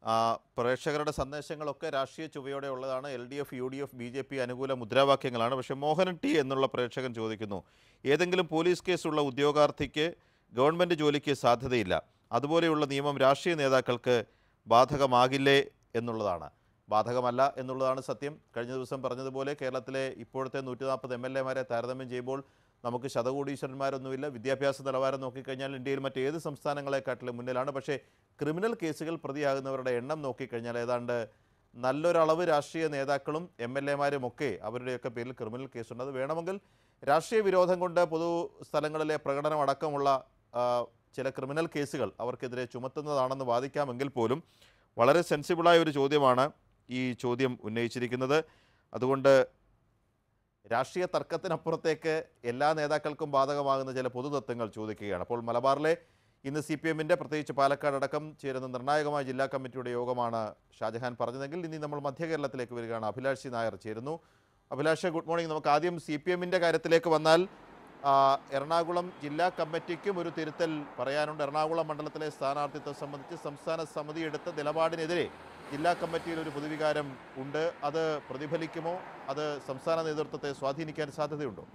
ആ, പ്രേക്ഷകരുടെ സന്ദേശങ്ങളൊക്കെ രാഷ്ട്രീയ ചുവയോടെ ഉള്ളതാണ് L D F U D F B J P അനുകൂല മുദ്രാവാക്യങ്ങളാണ് പക്ഷേ മോഹനൻ ടി എന്നുള്ള പ്രേക്ഷകൻ ചോദിക്കുന്നു ഏതെങ്കിലും പോലീസ് കേസുള്ള ഉദ്യോഗാർത്ഥിക്ക് ഗവൺമെൻറ് ജോലിക്ക് സാധ്യതയില്ല അതുപോലെയുള്ള നിയമം രാഷ്ട്രീയ നേതാക്കൾക്ക് ബാധകമാകില്ലേ എന്നുള്ളതാണ് ബാധകമല്ല എന്നുള്ളതാണ് സത്യം കഴിഞ്ഞ ദിവസം പറഞ്ഞതുപോലെ കേരളത്തിലെ ഇപ്പോഴത്തെ നൂറ്റി നാൽപ്പത് എം എൽ എമാരെ താരതമ്യം ചെയ്യുമ്പോൾ നമുക്ക് ശതകോടീശ്വരന്മാരൊന്നുമില്ല വിദ്യാഭ്യാസ നിലവാരം നോക്കിക്കഴിഞ്ഞാൽ ഇന്ത്യയിൽ മറ്റേത് സംസ്ഥാനങ്ങളെക്കാട്ടിലും മുന്നിലാണ് പക്ഷേ ക്രിമിനൽ കേസുകൾ പ്രതിയാകുന്നവരുടെ എണ്ണം നോക്കിക്കഴിഞ്ഞാൽ ഏതാണ്ട് നല്ലൊരളവ് രാഷ്ട്രീയ നേതാക്കളും എം എൽ എമാരും ഒക്കെ അവരുടെയൊക്കെ പേരിൽ ക്രിമിനൽ കേസുണ്ട് അത് വേണമെങ്കിൽ രാഷ്ട്രീയ വിരോധം കൊണ്ട് പൊതു സ്ഥലങ്ങളിലെ പ്രകടനം അടക്കമുള്ള ആ, ചില ക്രിമിനൽ കേസുകൾ അവർക്കെതിരെ ചുമത്തുന്നതാണെന്ന് വാദിക്കാമെങ്കിൽ പോലും വളരെ സെൻസിബിളായ ഒരു ചോദ്യമാണ് ഈ ചോദ്യം ഉന്നയിച്ചിരിക്കുന്നത് അതുകൊണ്ട് രാഷ്ട്രീയ തർക്കത്തിനപ്പുറത്തേക്ക് എല്ലാ നേതാക്കൾക്കും ബാധകമാകുന്ന ചില പൊതുതത്വങ്ങൾ ചോദിക്കുകയാണ് അപ്പോൾ മലബാറിലെ ഇന്ന് സി പി എമ്മിൻ്റെ പ്രത്യേകിച്ച് പാലക്കാട് അടക്കം ചേരുന്ന നിർണായകമായ ജില്ലാ കമ്മിറ്റിയുടെ യോഗമാണ് ഷാജഹാൻ പറഞ്ഞതെങ്കിൽ ഇനി നമ്മൾ മധ്യ കേരളത്തിലേക്ക് വരികയാണ് അഭിലാഷ് സി നായർ ചേരുന്നു അഭിലാഷ് ഗുഡ് മോർണിംഗ് നമുക്ക് ആദ്യം സി പി എമ്മിൻ്റെ കാര്യത്തിലേക്ക് വന്നാൽ ആ, എറണാകുളം ജില്ലാ കമ്മിറ്റിക്കും ഒരു തിരുത്തൽ പറയാനുണ്ട് എറണാകുളം മണ്ഡലത്തിലെ സ്ഥാനാർത്ഥിത്വം സംബന്ധിച്ച് സംസ്ഥാന സമിതി എടുത്ത നിലപാടിനെതിരെ ജില്ലാ കമ്മിറ്റിയിൽ ഒരു പൊതുവികാരം ഉണ്ട് അത് പ്രതിഫലിക്കുമോ അത് സംസ്ഥാന നേതൃത്വത്തെ സ്വാധീനിക്കാൻ സാധ്യതയുണ്ടോ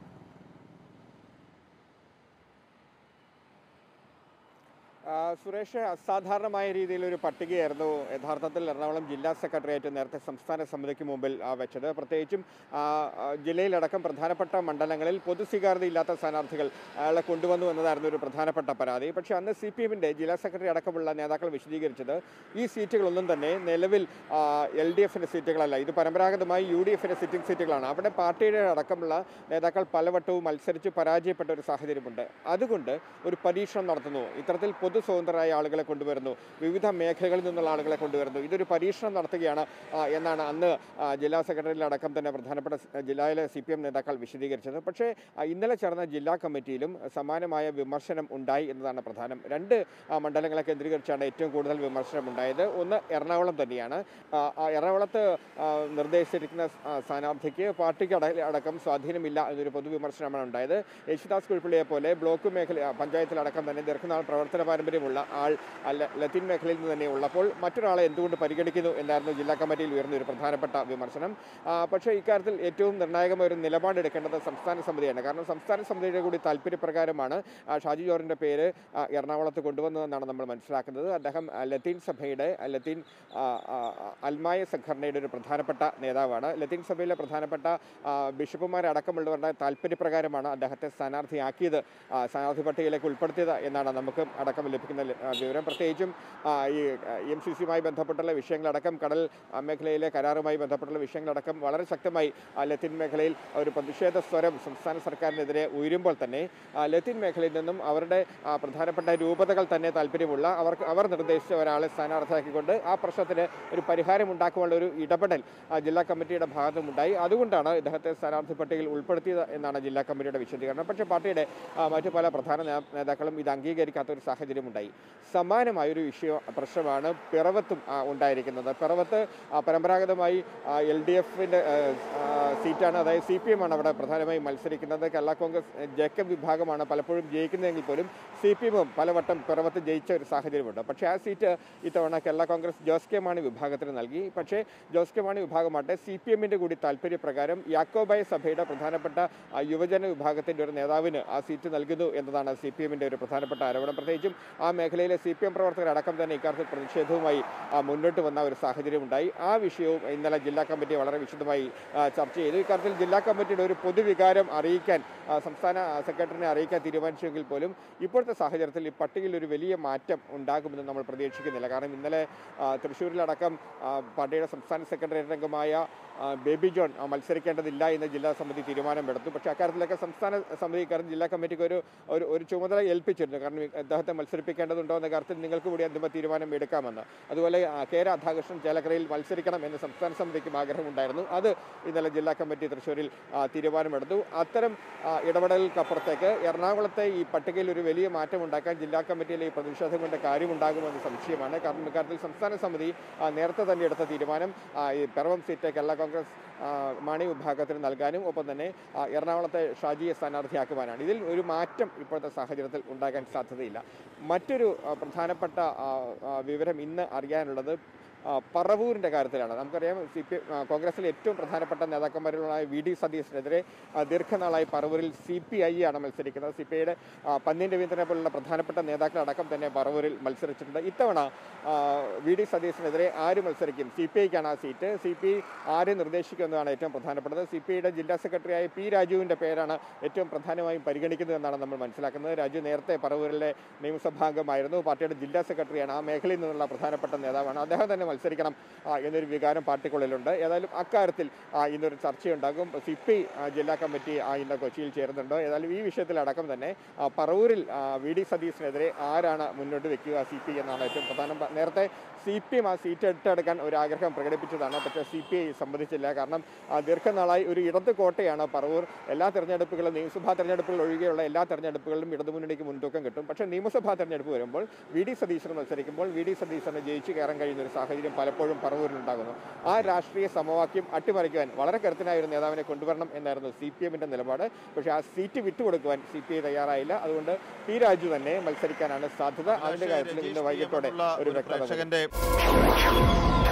ആ, സുരേഷ് അസാധാരണമായ രീതിയിൽ ഒരു പട്ടികയായിരുന്നു യഥാർത്ഥത്തിൽ എറണാകുളം ജില്ലാ സെക്രട്ടേറിയറ്റ് നേരത്തെ സംസ്ഥാന സമിതിക്ക് മുമ്പിൽ ആ, വെച്ചത് പ്രത്യേകിച്ചും ആ, ആ, ജില്ലയിലടക്കം പ്രധാനപ്പെട്ട മണ്ഡലങ്ങളിൽ പൊതു സ്വീകാര്യതയില്ലാത്ത സ്ഥാനാർത്ഥികൾ അയാളെ കൊണ്ടുവന്നു എന്നതായിരുന്നു ഒരു പ്രധാനപ്പെട്ട പരാതി പക്ഷേ അന്ന് സി പി എമ്മിൻ്റെ ജില്ലാ സെക്രട്ടറി അടക്കമുള്ള നേതാക്കൾ വിശദീകരിച്ചത് ഈ സീറ്റുകളൊന്നും തന്നെ നിലവിൽ എൽ ഡി എഫിൻ്റെ സീറ്റുകളല്ല ഇത് പരമ്പരാഗതമായി യു ഡി എഫിൻ്റെ സിറ്റിംഗ് സീറ്റുകളാണ് അവിടെ പാർട്ടിയുടെ അടക്കമുള്ള നേതാക്കൾ പലവട്ടവും മത്സരിച്ച് പരാജയപ്പെട്ട ഒരു സാഹചര്യമുണ്ട് അതുകൊണ്ട് ഒരു പരീക്ഷണം നടത്തുന്നു ഇത്തരത്തിൽ പൊതു സ്വതന്ത്രരായ ആളുകളെ കൊണ്ടുവരുന്നു വിവിധ മേഖലകളിൽ നിന്നുള്ള ആളുകളെ കൊണ്ടുവരുന്നു ഇതൊരു പരീക്ഷണം നടത്തുകയാണ് ആ, എന്നാണ് അന്ന് ആ, ജില്ലാ സെക്രട്ടറിയിലടക്കം തന്നെ പ്രധാനപ്പെട്ട സ്- ജില്ലയിലെ സി പി എം നേതാക്കൾ വിശദീകരിച്ചത് പക്ഷേ ആ, ഇന്നലെ ചേർന്ന ജില്ലാ കമ്മിറ്റിയിലും സമാനമായ വിമർശനം ഉണ്ടായി എന്നതാണ് പ്രധാനം രണ്ട് ആ, മണ്ഡലങ്ങളെ കേന്ദ്രീകരിച്ചാണ് ഏറ്റവും കൂടുതൽ വിമർശനം ഉണ്ടായത് ഒന്ന് എറണാകുളം തന്നെയാണ് ആ, ആ, എറണാകുളത്ത് ആ, നിർദ്ദേശിച്ചിരിക്കുന്ന സ്- ആ, സ്ഥാനാർത്ഥിക്ക് പാർട്ടിക്ക് അട- അടക്കം സ്വാധീനമില്ല എന്നൊരു പൊതുവിമർശനമാണ് ഉണ്ടായത് യേശുദാസ് കുഴപ്പിള്ളിയെ പോലെ ബ്ലോക്ക് മേഖല ആ, പഞ്ചായത്തിലടക്കം തന്നെ ദീർഘനാൾ പ്രവർത്തന പാരമ്പര്യമുള്ള ആൾ അല്ല ലത്തീൻ മേഖലയിൽ നിന്ന് തന്നെ ഉള്ളപ്പോൾ മറ്റൊരാളെ എന്തുകൊണ്ട് പരിഗണിക്കുന്നു എന്നായിരുന്നു ജില്ലാ കമ്മിറ്റിയിൽ ഉയർന്ന ഒരു പ്രധാനപ്പെട്ട വിമർശനം ആ, പക്ഷേ ഇക്കാര്യത്തിൽ ഏറ്റവും നിർണായകമായ ഒരു നിലപാടെടുക്കേണ്ടത് സംസ്ഥാന സമിതിയാണ് കാരണം സംസ്ഥാന സമിതിയുടെ കൂടി താല്പര്യപ്രകാരമാണ് ആ, ഷാജി ജോർജിൻ്റെ പേര് ആ, എറണാകുളത്ത് കൊണ്ടുവന്നതെന്നാണ് നമ്മൾ മനസ്സിലാക്കുന്നത് അദ്ദേഹം ആ, ലത്തീൻ സഭയുടെ ആ, ലത്തീൻ ആ, ആ, അൽമായ സംഘടനയുടെ ഒരു പ്രധാനപ്പെട്ട നേതാവാണ് ലത്തീൻ സഭയിലെ പ്രധാനപ്പെട്ട ആ, ബിഷപ്പുമാരടക്കമുള്ളവരുടെ താല്പര്യപ്രകാരമാണ് അദ്ദേഹത്തെ സ്ഥാനാർത്ഥിയാക്കിയത് ആ, സ്ഥാനാർത്ഥി പട്ടികയിലേക്ക് ഉൾപ്പെടുത്തിയത് എന്നാണ് നമുക്ക് അടക്കം ലഭിക്കുന്ന ല- ആ, വിവരം പ്രത്യേകിച്ചും ആ, ഈ എം സി സിയുമായി ബന്ധപ്പെട്ടുള്ള വിഷയങ്ങളടക്കം കടൽ ആ, മേഖലയിലെ കരാറുമായി ബന്ധപ്പെട്ടുള്ള വിഷയങ്ങളടക്കം വളരെ ശക്തമായി ആ, ലത്തീൻ മേഖലയിൽ ഒരു പ്രതിഷേധ സ്വരം സംസ്ഥാന സർക്കാരിനെതിരെ ഉയരുമ്പോൾ തന്നെ ആ, ലത്തീൻ മേഖലയിൽ നിന്നും അവരുടെ ആ, പ്രധാനപ്പെട്ട രൂപതകൾ തന്നെ താല്പര്യമുള്ള അവർക്ക് അവർ നിർദ്ദേശിച്ച ഒരാളെ സ്ഥാനാർത്ഥിയാക്കിക്കൊണ്ട് ആ പ്രശ്നത്തിന് ഒരു പരിഹാരം ഉണ്ടാക്കുവാനുള്ള ഒരു ഇടപെടൽ ആ, ജില്ലാ കമ്മിറ്റിയുടെ ഭാഗത്തുമുണ്ടായി അതുകൊണ്ടാണ് ഇദ്ദേഹത്തെ സ്ഥാനാർത്ഥി പട്ടികയിൽ ഉൾപ്പെടുത്തിയത് എന്നാണ് ജില്ലാ കമ്മിറ്റിയുടെ വിശദീകരണം പക്ഷേ പാർട്ടിയുടെ ആ, മറ്റു പല പ്രധാന നേ- നേതാക്കളും ഇത് അംഗീകരിക്കാത്ത ഒരു സാഹചര്യമുണ്ടായി സമാനമായൊരു വിഷയം പ്രശ്നമാണ് പിറവത്തും ആ, ഉണ്ടായിരിക്കുന്നത് പിറവത്ത് ആ, പരമ്പരാഗതമായി എൽ ഡി എഫിൻ്റെ സീറ്റാണ് അതായത് സി പി എം ആണ് അവിടെ പ്രധാനമായും മത്സരിക്കുന്നത് കേരള കോൺഗ്രസ് എ, ജേക്കബ് വിഭാഗമാണ് പലപ്പോഴും ജയിക്കുന്നതെങ്കിൽ പോലും സി പി എമ്മും പലവട്ടം പിറവത്ത് ജയിച്ച ഒരു സാഹചര്യമുണ്ട് പക്ഷേ ആ സീറ്റ് ഇത്തവണ കേരള കോൺഗ്രസ് ജോസ് കെ മാണി വിഭാഗത്തിന് നൽകി പക്ഷേ ജോസ് കെ മാണി വിഭാഗമാട്ടെ സി പി എമ്മിൻ്റെ കൂടി താല്പര്യപ്രകാരം യാക്കോബായ സഭയുടെ പ്രധാനപ്പെട്ട ആ, യുവജന വിഭാഗത്തിൻ്റെ ഒരു നേതാവിന് ആ സീറ്റ് നൽകുന്നു എന്നതാണ് സി പി എമ്മിൻ്റെ ഒരു പ്രധാനപ്പെട്ട ആരോപണം പ്രത്യേകിച്ചും ആ മേഖലയിലെ സി പി എം പ്രവർത്തകരടക്കം തന്നെ ഇക്കാര്യത്തിൽ പ്രതിഷേധവുമായി ആ, മുന്നോട്ട് വന്ന ഒരു സാഹചര്യം ഉണ്ടായി ആ വിഷയവും ഇന്നലെ ജില്ലാ കമ്മിറ്റി വളരെ വിശദമായി ആ, ചർച്ച ചെയ്തു ഇക്കാര്യത്തിൽ ജില്ലാ കമ്മിറ്റിയുടെ ഒരു പൊതുവികാരം അറിയിക്കാൻ ആ, സംസ്ഥാന സെക്രട്ടറിനെ അറിയിക്കാൻ തീരുമാനിച്ചെങ്കിൽ പോലും ഇപ്പോഴത്തെ സാഹചര്യത്തിൽ ഈ പട്ടികയിൽ ഒരു വലിയ മാറ്റം ഉണ്ടാകുമെന്ന് നമ്മൾ പ്രതീക്ഷിക്കുന്നില്ല കാരണം ഇന്നലെ ആ, തൃശ്ശൂരിലടക്കം ആ, പാർട്ടിയുടെ സംസ്ഥാന സെക്രട്ടറി അംഗമായ ആ, ബേബി ജോൺ ആ, മത്സരിക്കേണ്ടതില്ല എന്ന് ജില്ലാ സമിതി തീരുമാനമെടുത്തു പക്ഷേ അക്കാര്യത്തിലൊക്കെ സംസ്ഥാന സമിതി ഇക്കാര്യം ജില്ലാ കമ്മിറ്റിക്ക് ഒരു ഒരു ഒരു ചുമതല ഏൽപ്പിച്ചിരുന്നു കാരണം ഈ അദ്ദേഹത്തെ മത്സരിപ്പിക്കേണ്ടതുണ്ടോ എന്ന കാര്യത്തിൽ നിങ്ങൾക്ക് കൂടി അന്തിമ തീരുമാനം എടുക്കാമെന്ന് അതുപോലെ ആ, കെ രാധാകൃഷ്ണൻ ചേലക്കരയിൽ മത്സരിക്കണം എന്ന് സംസ്ഥാന സമിതിക്കും ആഗ്രഹമുണ്ടായിരുന്നു അത് ഇന്നലെ ജില്ലാ കമ്മിറ്റി തൃശ്ശൂരിൽ ആ, തീരുമാനമെടുത്തു അത്തരം ആ, ഇടപെടലുകൾക്കപ്പുറത്തേക്ക് എറണാകുളത്തെ ഈ പട്ടികയിൽ ഒരു വലിയ മാറ്റം ഉണ്ടാക്കാൻ ജില്ലാ കമ്മിറ്റിയിലെ ഈ പ്രതിഷേധം കൊണ്ട് കാര്യമുണ്ടാകുമെന്ന് സംശയമാണ് കാരണം ഇക്കാര്യത്തിൽ സംസ്ഥാന സമിതി ആ, നേരത്തെ തന്നെ എടുത്ത തീരുമാനം ആ, ഈ പിറവം സീറ്റ് കേരള കോൺഗ്രസ് ആ, മാണി വിഭാഗത്തിന് നൽകാനും ഒപ്പം തന്നെ ആ, എറണാകുളത്തെ ഷാജിയെ സ്ഥാനാർത്ഥിയാക്കുവാനാണ് ഇതിൽ ഒരു മാറ്റം ഇപ്പോഴത്തെ സാഹചര്യത്തിൽ ഉണ്ടാകാൻ സാധ്യതയില്ല മറ്റൊരു ആ, പ്രധാനപ്പെട്ട ആ, ആ, വിവരം ഇന്ന് അറിയാനുള്ളത് ആ, പറവൂരിൻ്റെ കാര്യത്തിലാണ് നമുക്കറിയാം സി പി കോൺഗ്രസിലെ ഏറ്റവും പ്രധാനപ്പെട്ട നേതാക്കന്മാരിലുള്ള വി ഡി സതീശനെതിരെ ആ, ദീർഘനാളായി പറവൂരിൽ സി പി ഐ ആണ് മത്സരിക്കുന്നത് സി പി ഐയുടെ പന്നീൻ രവീന്ദ്രനെ പോലുള്ള പ്രധാനപ്പെട്ട നേതാക്കളടക്കം തന്നെ പറവൂരിൽ മത്സരിച്ചിട്ടുണ്ട് ഇത്തവണ ആ, വി ഡി സതീശനെതിരെ ആര് മത്സരിക്കും സി പി ഐക്കാണ് ആ സീറ്റ് സി പി ആരെ നിർദ്ദേശിക്കുമെന്നതാണ് ഏറ്റവും പ്രധാനപ്പെട്ടത് സി പി ഐയുടെ ജില്ലാ സെക്രട്ടറിയായ പി രാജുവിൻ്റെ പേരാണ് ഏറ്റവും പ്രധാനമായും പരിഗണിക്കുന്നതെന്നാണ് നമ്മൾ മനസ്സിലാക്കുന്നത് രാജു നേരത്തെ പറവൂരിലെ നിയമസഭാംഗമായിരുന്നു പാർട്ടിയുടെ ജില്ലാ സെക്രട്ടറിയാണ് ആ മേഖലയിൽ നിന്നുള്ള പ്രധാനപ്പെട്ട നേതാവാണ് അദ്ദേഹം തന്നെ മത്സരിക്കണം ആ, എന്നൊരു വികാരം പാർട്ടിക്കുള്ളിലുണ്ട് ഏതായാലും അക്കാര്യത്തിൽ ആ, ഇന്നൊരു ചർച്ചയുണ്ടാകും സി പി ജില്ലാ കമ്മിറ്റി ആ, ഇന്ന് കൊച്ചിയിൽ ചേരുന്നുണ്ട് ഏതായാലും ഈ വിഷയത്തിലടക്കം തന്നെ ആ, പറവൂരിൽ ആ, വി ഡി സതീശനെതിരെ ആരാണ് മുന്നോട്ട് വെക്കുക സി പി എന്നാണ് ഏറ്റവും പ്രധാനം നേരത്തെ സി പി എം ആ സീറ്റ് ഏറ്റെടുക്കാൻ ഒരു ആഗ്രഹം പ്രകടിപ്പിച്ചതാണ് പക്ഷേ സി പി ഐ സമ്മതിച്ചില്ല കാരണം ആ, ദീർഘനാളായി ഒരു ഇടത് കോട്ടയാണ് പറവൂർ എല്ലാ തെരഞ്ഞെടുപ്പുകളും നിയമസഭാ തെരഞ്ഞെടുപ്പുകൾ ഒഴികെയുള്ള എല്ലാ തെരഞ്ഞെടുപ്പുകളിലും ഇടതുമുന്നണിക്ക് മുൻതൂക്കം കിട്ടും പക്ഷേ നിയമസഭാ തെരഞ്ഞെടുപ്പ് വരുമ്പോൾ വി ഡി സതീശൻ മത്സരിക്കുമ്പോൾ വി ഡി സതീശന് ജയിച്ചു കയറാൻ കഴിയുന്ന ഒരു സാഹചര്യം പലപ്പോഴും പറവൂരിലുണ്ടാകുന്നു ആ രാഷ്ട്രീയ സമവാക്യം അട്ടിമറിക്കുവാൻ വളരെ കരുത്തനായ ഒരു നേതാവിനെ കൊണ്ടുവരണം എന്നായിരുന്നു സി പി എമ്മിന്റെ നിലപാട് പക്ഷേ ആ സീറ്റ് വിട്ടുകൊടുക്കുവാൻ സി പി ഐ തയ്യാറായില്ല അതുകൊണ്ട് പി രാജു തന്നെ മത്സരിക്കാനാണ് സാധ്യത അതിന്റെ കാര്യത്തിൽ ഇന്ന് വൈകിട്ടോടെ ഒരു ഒരു വ്യക്തത വരും. പ്രേക്ഷകന്റെ